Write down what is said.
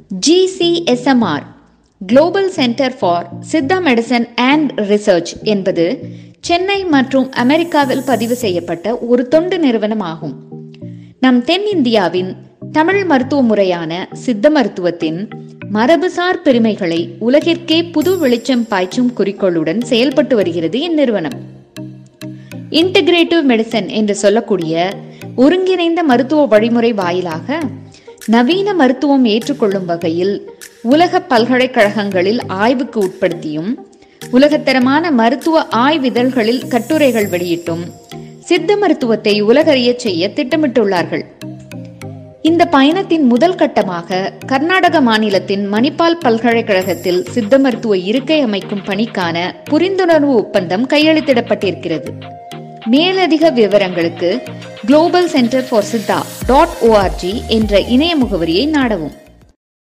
GCSMR global centre for Siddha medicine and research என்பது சென்னை மற்றும் அமெரிக்காவில் பதிவு செய்யப்பட்ட ஒரு தொண்டு நிறுவனம் ஆகும் நம் தென்னிந்தியாவின் தமிழ் மருத்துவ முறையான சித்த மருத்துவத்தின் மரபுசார் பெருமைகளை உலகிற்கே புது வெளிச்சம் பாய்ச்சும் குறிக்கோளுடன் செயல்பட்டு வருகிறது இந்நிறுவனம் இன்டகிரேட்டிவ் மெடிசன் என்று சொல்லக்கூடிய ஒருங்கிணைந்த மருத்துவ வழிமுறை வாயிலாக நவீன மருத்துவம் ஏற்றுக்கொள்ளும் வகையில் உலக பல்கலைக்கழகங்களில் ஆய்வுக்கு உட்படுத்தியும் உலகத்தரமான மருத்துவ ஆய்விதழ்களில் கட்டுரைகள் வெளியிட்டும் சித்த மருத்துவத்தை உலகறியச் செய்ய திட்டமிட்டுள்ளார்கள் இந்த பயணத்தின் முதல் கட்டமாக கர்நாடக மாநிலத்தின் மணிப்பால் பல்கலைக்கழகத்தில் சித்த மருத்துவ இருக்கை அமைக்கும் பணிக்கான புரிந்துணர்வு ஒப்பந்தம் கையெழுத்திடப்பட்டிருக்கிறது மேலதிக விவரங்களுக்கு global centre for Siddha dot ORG என்ற இணைய முகவரியை நாடவும்